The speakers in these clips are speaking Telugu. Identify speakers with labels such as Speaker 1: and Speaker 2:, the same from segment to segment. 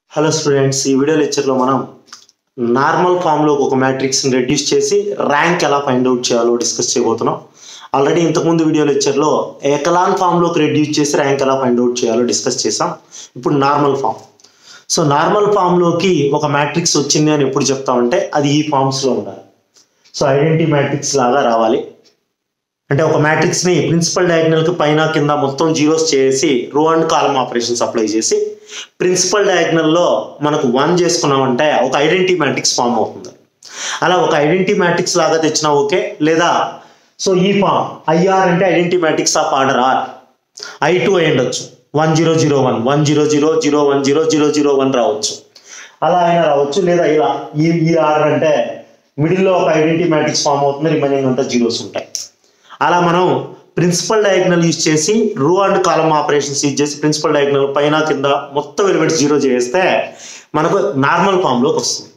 Speaker 1: హలో స్టూడెంట్స్ ఈ వీడియో లెక్చర్లో మనం నార్మల్ ఫామ్లో ఒక మ్యాట్రిక్స్ని రెడ్యూస్ చేసి ర్యాంక్ ఎలా ఫైండ్ అవుట్ చేయాలో డిస్కస్ చేయబోతున్నాం ఆల్రెడీ ఇంతకుముందు వీడియో లెక్చర్లో ఏకలాన్ ఫామ్లోకి రెడ్యూస్ చేసి ర్యాంక్ ఎలా ఫైండ్ అవుట్ చేయాలో డిస్కస్ చేసాం ఇప్పుడు నార్మల్ ఫామ్ సో నార్మల్ ఫామ్లోకి ఒక మ్యాట్రిక్స్ వచ్చింది అని ఎప్పుడు చెప్తామంటే అది ఈ ఫామ్స్లో ఉండాలి సో ఐడెంటిటీ మ్యాట్రిక్స్ లాగా రావాలి అంటే ఒక మ్యాట్రిక్స్ ని ప్రిన్సిపల్ డయాగ్నల్ కి పైన కింద మొత్తం జీరోస్ చేసి row and column operations apply చేసి ప్రిన్సిపల్ డయాగ్నల్ లో మనకు వన్ చేసుకున్నామంటే ఒక ఐడెంటిటీ మ్యాట్రిక్స్ ఫామ్ అవుతుంది అలా ఒక ఐడెంటిటీ మ్యాట్రిక్స్ లాగా తెచ్చినా ఓకే లేదా సో ఈ ఫామ్ ఐఆర్ అంటే identity matrix of order R I two అయి ఉండొచ్చు one zero zero one one zero zero zero one zero zero zero one రావచ్చు అలా అయినా రావచ్చు లేదా ఇలా ఈ ఈ ఆర్డర్ అంటే మిడిల్లో ఒక ఐడెంటిటీ మ్యాట్రిక్స్ ఫామ్ అవుతుంది రిమైనింగ్ అంతా జీరోస్ ఉంటాయి అలా మనం ప్రిన్సిపల్ డయాగ్నల్ యూజ్ చేసి row and column operations use చేసి ప్రిన్సిపల్ డయాగ్నల్ పైన కింద మొత్తం ఎలిమెంట్స్ జీరో చేస్తే మనకు నార్మల్ ఫామ్లోకి వస్తుంది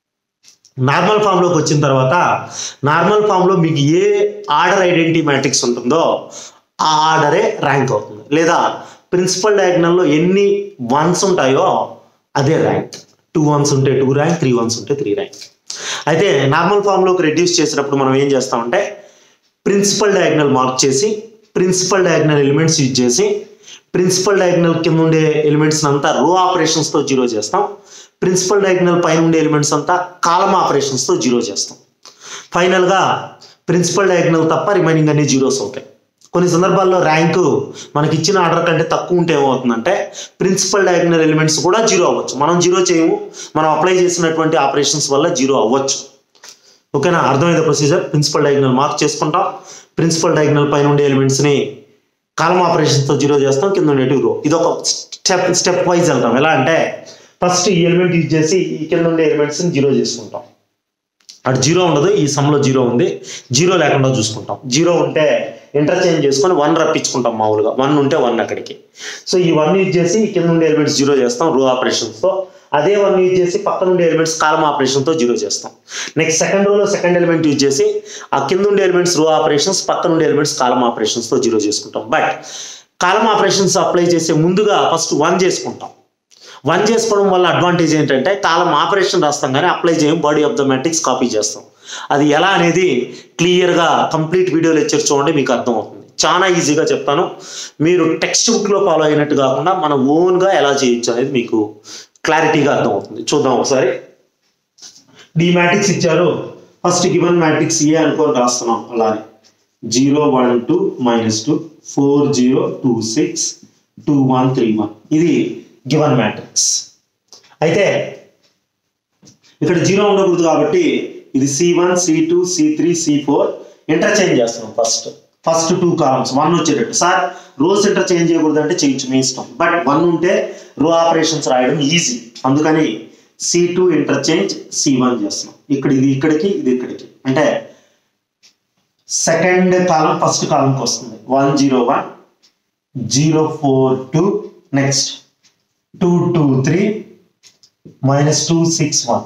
Speaker 1: నార్మల్ ఫామ్లోకి వచ్చిన తర్వాత నార్మల్ ఫామ్లో మీకు ఏ ఆర్డర్ ఐడెంటిటీ మ్యాట్రిక్స్ ఉంటుందో ఆ ఆర్డరే ర్యాంక్ అవుతుంది లేదా ప్రిన్సిపల్ డయాగ్నల్లో ఎన్ని వన్స్ ఉంటాయో అదే ర్యాంక్ టూ వన్స్ ఉంటే టూ ర్యాంక్ త్రీ వన్స్ ఉంటే త్రీ ర్యాంక్ అయితే నార్మల్ ఫామ్లోకి రెడ్యూస్ చేసినప్పుడు మనం ఏం చేస్తామంటే ప్రిన్సిపల్ డయాగ్నల్ మార్క్ చేసి ప్రిన్సిపల్ డయాగ్నల్ ఎలిమెంట్స్ యూజ్ చేసి ప్రిన్సిపల్ డయాగ్నల్ కింద ఉండే ఎలిమెంట్స్ అంతా రో ఆపరేషన్స్తో జీరో చేస్తాం ప్రిన్సిపల్ డయాగ్నల్ పైన ఉండే ఎలిమెంట్స్ అంతా కాలమ్ ఆపరేషన్స్తో జీరో చేస్తాం ఫైనల్గా ప్రిన్సిపల్ డయాగ్నల్ తప్ప రిమైనింగ్ అన్ని జీరోస్ అవుతాయి కొన్ని సందర్భాల్లో ర్యాంకు మనకి ఇచ్చిన ఆర్డర్ కంటే తక్కువ ఉంటే ఏమవుతుందంటే ప్రిన్సిపల్ డయాగ్నల్ ఎలిమెంట్స్ కూడా జీరో అవ్వచ్చు మనం జీరో చేయము మనం అప్లై చేసినటువంటి ఆపరేషన్స్ వల్ల జీరో అవ్వచ్చు ఓకేనా అర్థమైంది ప్రొసీజర్ ప్రిన్సిపల్ డయాగ్నల్ మార్క్ చేసుకుంటాం ప్రిన్సిపల్ డయాగ్నల్ పైన ఉండే ఎలిమెంట్స్ని కాలం ఆపరేషన్స్తో జీరో చేస్తాం కింద ఉండేటివి రో ఇది ఒక స్టెప్ స్టెప్ వైజ్ వెళ్తాం ఎలా అంటే ఫస్ట్ ఈ ఎలిమెంట్ యూజ్ చేసి ఈ కింద ఉండే ఎలిమెంట్స్ని జీరో చేసుకుంటాం అటు జీరో ఉండదు ఈ సమ్లో జీరో ఉంది జీరో లేకుండా చూసుకుంటాం జీరో ఉంటే ఇంటర్చేంజ్ చేసుకొని వన్ రప్పించుకుంటాం మామూలుగా వన్ ఉంటే వన్ అక్కడికి సో ఈ వన్ యూజ్ చేసి కింద ఉండే ఎలిమెంట్స్ జీరో చేస్తాం రో ఆపరేషన్స్తో అదే వన్ యూజ్ చేసి పక్కన ఉండే ఎలిమెంట్స్ కాలం ఆపరేషన్తో జీరో చేస్తాం నెక్స్ట్ సెకండ్ రోలో సెకండ్ ఎలిమెంట్ యూజ్ చేసి ఆ కింద ఉండే ఎలిమెంట్స్ రో ఆపరేషన్స్ పక్కన ఉండే ఎలిమెంట్స్ కాలం ఆపరేషన్స్తో జీరో చేసుకుంటాం బట్ కాలం ఆపరేషన్స్ అప్లై చేసే ముందుగా ఫస్ట్ వన్ చేసుకుంటాం వన్ చేసుకోవడం వల్ల అడ్వాంటేజ్ ఏంటంటే కాలం ఆపరేషన్ రాస్తాం కానీ అప్లై చేయం body of the matrix copy చేస్తాం అది ఎలా అనేది క్లియర్గా కంప్లీట్ వీడియో లెక్చర్ చూడండి మీకు అర్థమవుతుంది చాలా ఈజీగా చెప్తాను మీరు టెక్స్ట్ బుక్లో ఫాలో అయినట్టు కాకుండా మన ఓన్గా ఎలా చేయొచ్చు అనేది మీకు క్లారిటీగా అర్థమవుతుంది చూద్దాం ఒకసారి డి మ్యాట్రిక్స్ ఇచ్చారు ఫస్ట్ గివెన్ మ్యాట్రిక్స్ ఏ అనుకొని రాస్తున్నాం అలానే zero one two minus two four zero two six two one three one ఇది గివెన్ మ్యాట్రిక్స్ అయితే ఇక్కడ జీరో ఉండకూడదు కాబట్టి ఇది C one C two C three C four interchange చేస్తున్నాం first first two columns one వచ్చేటట్టు సార్ రోస్ ఇంటర్చేంజ్ చేయకూడదు అంటే చేయొచ్చు మీ ఇష్టం బట్ వన్ ఉంటే రో ఆపరేషన్స్ రాయడం ఈజీ అందుకని C two interchange C one చేస్తున్నాం ఇక్కడ ఇది ఇక్కడికి ఇది ఇక్కడికి అంటే సెకండ్ కాలం ఫస్ట్ కాలంకి వస్తుంది one zero one zero four two next two two three minus two six one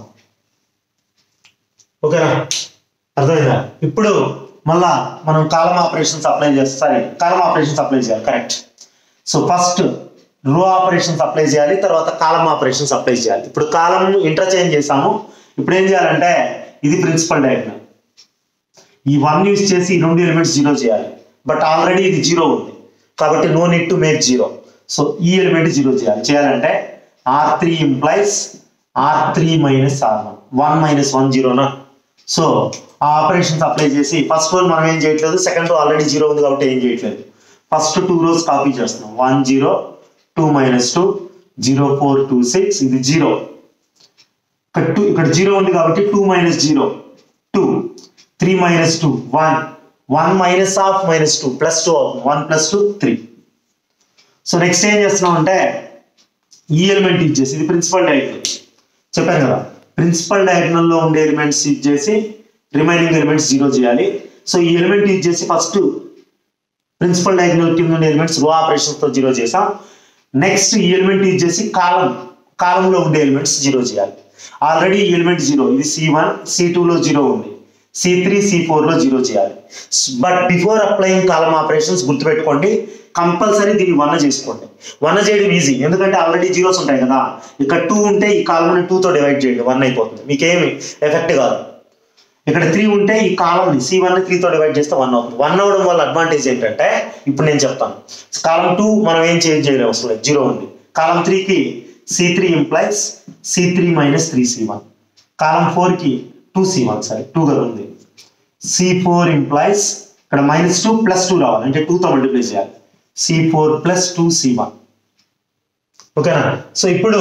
Speaker 1: ఓకేనా అర్థమైందా ఇప్పుడు మళ్ళా మనం కాలం ఆపరేషన్స్ అప్లై చేస్తాం సారీ కాలం ఆపరేషన్స్ అప్లై చేయాలి correct so first row operations apply చేయాలి తర్వాత కాలం ఆపరేషన్స్ అప్లై చేయాలి ఇప్పుడు కాలం ఇంటర్చేంజ్ చేసాము ఇప్పుడు ఏం చేయాలంటే ఇది ప్రిన్సిపల్ డయాగ్నల్ ఈ వన్ యూస్ చేసి ఈ రెండు ఎలిమెంట్స్ జీరో చేయాలి బట్ ఆల్రెడీ ఇది జీరో ఉంది కాబట్టి no need to make zero so ఈ ఎలిమెంట్ జీరో చేయాలి చేయాలంటే R three implies R three minus R one one minus one జీరోనా సో ఆ ఆపరేషన్స్ అప్లై చేసి ఫస్ట్ రోల్ మనం ఏం చేయట్లేదు సెకండ్ రో ఆల్రెడీ జీరో ఉంది కాబట్టి ఏం చేయట్లేదు ఫస్ట్ టూ రోస్ కాపీ చేస్తున్నాం one zero two minus two zero four two six ఇది జీరో ఇక్కడ టూ ఇక్కడ జీరో ఉంది కాబట్టి two minus zero two three minus two one one minus of minus two plus two అవుతుంది one plus two three so next ఏం చేస్తున్నాం అంటే ఈ ఎలిమెంట్ యూజ్ చేసి ఇది ప్రిన్సిపల్ డయాగ్నల్ చెప్పాను కదా ప్రిన్సిపల్ డయాగ్నల్ లో ఉండే ఎలిమెంట్స్ యూజ్ చేసి రిమైనింగ్ ఎలిమెంట్స్ జీరో చేయాలి సో ఈ ఎలిమెంట్ యూజ్ చేసి ఫస్ట్ ప్రిన్సిపల్ డయాగ్నల్ కింద ఉండే ఎలిమెంట్స్ రో ఆపరేషన్స్ తో జీరో చేసాం నెక్స్ట్ ఈ ఎలిమెంట్ యూజ్ చేసి కాలం కాలంలో ఉండే ఎలిమెంట్స్ జీరో చేయాలి ఆల్రెడీ ఈ ఎలిమెంట్ జీరో ఇది సి వన్ సి లో జీరో ఉంది సి త్రీ సి ఫోర్లో జీరో చేయాలి but before applying column operations గుర్తుపెట్టుకోండి కంపల్సరీ దీన్ని వన్ చేసుకోండి వన్ చేయడం ఈజీ ఎందుకంటే ఆల్రెడీ జీరోస్ ఉంటాయి కదా ఇక్కడ టూ ఉంటే ఈ కాలంని టూతో డివైడ్ చేయండి వన్ అయిపోతుంది మీకేమి ఎఫెక్ట్ కాదు ఇక్కడ త్రీ ఉంటే ఈ కాలంని సి వన్ త్రీతో డివైడ్ చేస్తే వన్ అవుతుంది వన్ అవ్వడం వల్ల అడ్వాంటేజ్ ఏంటంటే ఇప్పుడు నేను చెప్తాను కాలం టూ మనం ఏం చేంజ్ చేయలేం అవసరం లేదు జీరో ఉంది కాలం త్రీకి C three implies C three minus three C one column ఫోర్కి టూ సి వన్ సరే టూ కదా ఉంది సి ఫోర్ ఇంప్లైస్ ఇక్కడ మైనస్ టూ ప్లస్ టూ రావాలి అంటే టూతో మల్టిప్లై చేయాలి C four plus two C one ఓకేనా సో ఇప్పుడు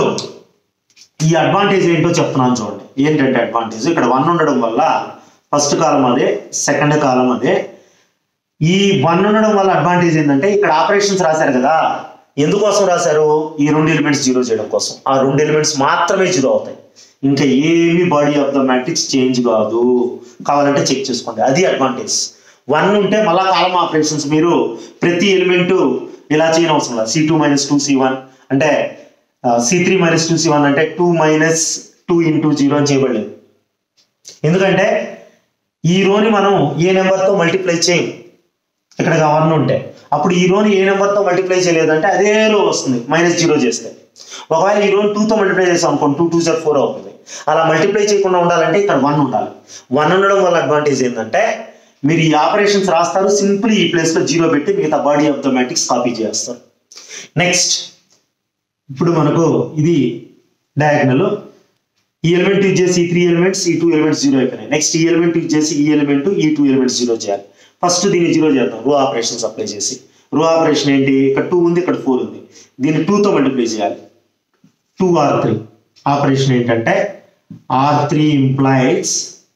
Speaker 1: ఈ అడ్వాంటేజ్ ఏంటో చెప్తున్నాను చూడండి ఏంటంటే అడ్వాంటేజ్ ఇక్కడ వన్ ఉండడం వల్ల ఫస్ట్ కాలం అదే సెకండ్ కాలం అదే ఈ వన్ ఉండడం వల్ల అడ్వాంటేజ్ ఏంటంటే ఇక్కడ ఆపరేషన్స్ రాశారు కదా ఎందుకోసం రాశారు ఈ రెండు ఎలిమెంట్స్ జీరో చేయడం కోసం ఆ రెండు ఎలిమెంట్స్ మాత్రమే జీరో అవుతాయి ఇంకా ఏమి body of the matrix change కాదు కావాలంటే చెక్ చేసుకోండి అది అడ్వాంటేజ్ వన్ ఉంటే మళ్ళా కాలం ఆపరేషన్స్ మీరు ప్రతి ఎలిమెంట్ ఇలా చేయని అవసరం లేదు C two minus two C one అంటే C three minus two C one అంటే two minus two into zero అని చేయబడలేదు ఎందుకంటే ఈ రోని మనం ఏ నెంబర్తో మల్టిప్లై చేయం ఇక్కడ వన్ ఉంటే అప్పుడు ఈ రోని ఏ నెంబర్తో మల్టిప్లై చేయలేదంటే అదే రో వస్తుంది మైనస్ జీరో చేస్తే ఒకవేళ ఈ రోని టూతో మల్టిప్లై చేసాం అనుకోండి టూ టూ జార్ ఫోర్ అవుతుంది అలా మల్టిప్లై చేయకుండా ఉండాలంటే ఇక్కడ వన్ ఉండాలి వన్ ఉండడం వల్ల అడ్వాంటేజ్ ఏంటంటే మీరు ఈ ఆపరేషన్స్ రాస్తారు సింపుల్ ఈ ప్లేస్లో జీరో పెట్టి మిగతా body of the matrix copy చేస్తారు నెక్స్ట్ ఇప్పుడు మనకు ఇది డయాగ్నల్ ఈ ఎలిమెంట్ యూజ్ చేసి ఈ త్రీ ఎలిమెంట్స్ ఈ టూ ఎలిమెంట్స్ జీరో అయిపోయినాయి నెక్స్ట్ ఈ ఎలిమెంట్ యూజ్ చేసి ఈ ఎలిమెంట్ ఈ టూ ఎలిమెంట్స్ జీరో చేయాలి ఫస్ట్ దీన్ని జీరో చేద్దాం రో ఆపరేషన్స్ అప్లై చేసి రో ఆపరేషన్ ఏంటి ఇక్కడ టూ ఉంది ఇక్కడ ఫోర్ ఉంది దీన్ని టూతో మల్టిప్లై చేయాలి టూ ఆర్ త్రీ ఆపరేషన్ ఏంటంటే R three implies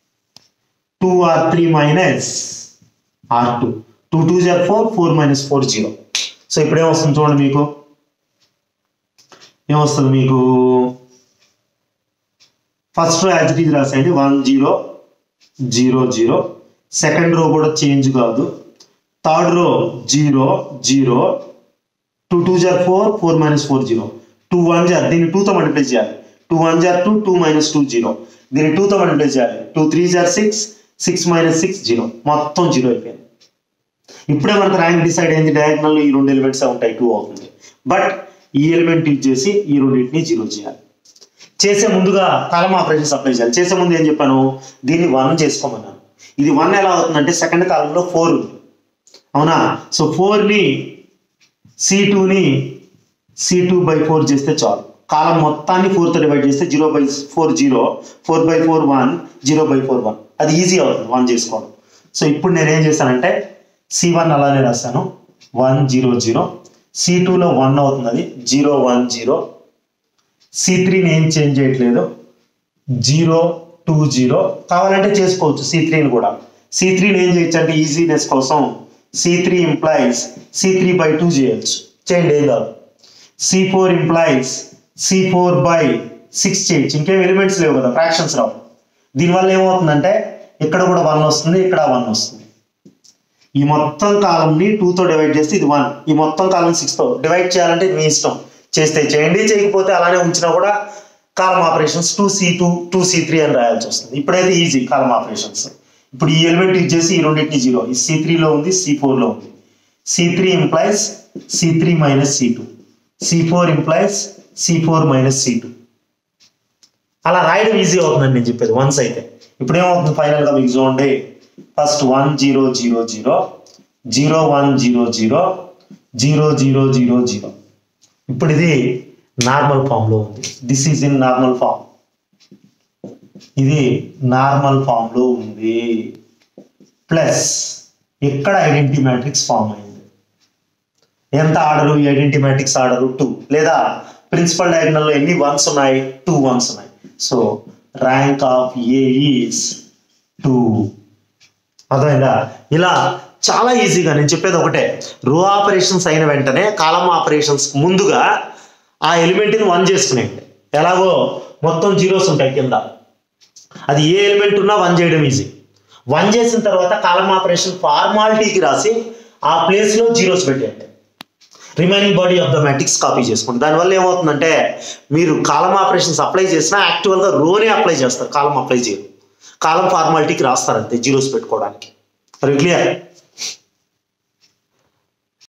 Speaker 1: two R three minus R two two two are four four minus four zero so ఇప్పుడు ఏమొస్తుంది చూడండి మీకు ఏమొస్తుంది మీకు first row as it is రాసేయండి one zero zero zero second row కూడా చేంజ్ కాదు third row zero zero two two are four four minus four zero two one are దీన్ని టూతో మల్టిప్లై చేయాలి two one jar two two minus two zero దీన్ని టూతో మల్టిప్లై చేయాలి two three are six six minus six zero మొత్తం జీరో అయిపోయింది ఇప్పుడే మనకు ర్యాంక్ డిసైడ్ అయింది డయాగ్నల్ ఈ రెండు ఎలిమెంట్స్ ఉంటాయి టూ అవుతుంది బట్ ఈ ఎలిమెంట్ యూజ్ చేసి ఈ రెండింటిని జీరో చేయాలి చేసే ముందుగా కాలం ఆపరేషన్స్ అప్లై చేయాలి చేసే ముందు ఏం చెప్పాను దీన్ని వన్ చేసుకోమన్నాను ఇది వన్ ఎలా అవుతుందంటే సెకండ్ కాలంలో ఫోర్ ఉంది అవునా సో ఫోర్ని సి టూని సి టూ బై ఫోర్ చేస్తే చాలు కాలం మొత్తాన్ని ఫోర్తో డివైడ్ చేస్తే zero by four zero four by four one zero by four one అది ఈజీ అవుతుంది వన్ చేసుకోవడం సో ఇప్పుడు నేను ఏం చేశానంటే సి వన్ అలానే రాస్తాను వన్ జీరో జీరో సి టూలో వన్ అవుతుంది అది జీరో వన్ జీరో సి త్రీని ఏం చేంజ్ చేయట్లేదు జీరో టూ జీరో కావాలంటే చేసుకోవచ్చు సి త్రీని కూడా సి త్రీని ఏం చేయొచ్చు అంటే ఈజీనెస్ కోసం C three implies C three by two చేయొచ్చు చేయండి ఏం కాదు C four implies C four by six చేయొచ్చు ఇంకేం ఎలిమెంట్స్ లేవు కదా ఫ్రాక్షన్స్ రావు దీనివల్ల ఏమవుతుందంటే ఇక్కడ కూడా వన్ వస్తుంది ఇక్కడ వన్ వస్తుంది ఈ మొత్తం కాలంని టూతో డివైడ్ చేస్తే ఇది వన్ ఈ మొత్తం కాలం సిక్స్తో డివైడ్ చేయాలంటే మీ ఇష్టం చేస్తే చేయండి చేయకపోతే అలానే ఉంచినా కూడా column operations two C two two C three అని రాయాల్సి వస్తుంది ఇప్పుడైతే ఈజీ కాలం ఆపరేషన్స్ ఇప్పుడు ఈ ఎలిమెంట్ యూజ్ చేసి ఈ రెండింటిని జీరో ఈ సి త్రీలో ఉంది సి ఫోర్లో ఉంది C three implies C three minus C two C four implies C four minus C two అలా రాయడం ఈజీ అవుతుందండి నేను చెప్పేది వన్స్ అయితే ఇప్పుడు ఏమవుతుంది ఫైనల్గా మీకు చూడండి first one zero zero zero zero one zero zero zero zero zero zero ఇప్పుడు ఇది నార్మల్ ఫామ్లో ఉంది this is in normal form ఇది నార్మల్ ఫామ్లో ఉంది ప్లస్ ఇక్కడ ఐడెంటిటీ మ్యాట్రిక్స్ ఫామ్ అయింది ఎంత ఆర్డరు ఈ ఐడెంటిటీ మ్యాట్రిక్స్ ఆర్డరు టూ లేదా ప్రిన్సిపల్ డయాగ్నల్లో ఎన్ని వన్స్ ఉన్నాయి టూ వన్స్ ఉన్నాయి so rank of A is two అర్థమైందా ఇలా చాలా ఈజీగా నేను చెప్పేది ఒకటే రో ఆపరేషన్స్ అయిన వెంటనే కాలం ఆపరేషన్స్ ముందుగా ఆ ఎలిమెంట్ని వన్ చేసుకునేయండి ఎలాగో మొత్తం జీరోస్ ఉంటాయి కింద అది ఏ ఎలిమెంట్ ఉన్నా వన్ చేయడం ఈజీ వన్ చేసిన తర్వాత కాలం ఆపరేషన్ ఫార్మాలిటీకి రాసి ఆ ప్లేస్లో జీరోస్ పెట్టేయండి remaining body of the matrix copy చేసుకోండి దానివల్ల ఏమవుతుందంటే మీరు కాలం ఆపరేషన్స్ అప్లై చేసినా యాక్చువల్గా రోనే అప్లై చేస్తారు కాలం అప్లై చేయరు కాలం ఫార్మాలిటీకి రాస్తారు అంతే జీరోస్ పెట్టుకోవడానికి అది క్లియర్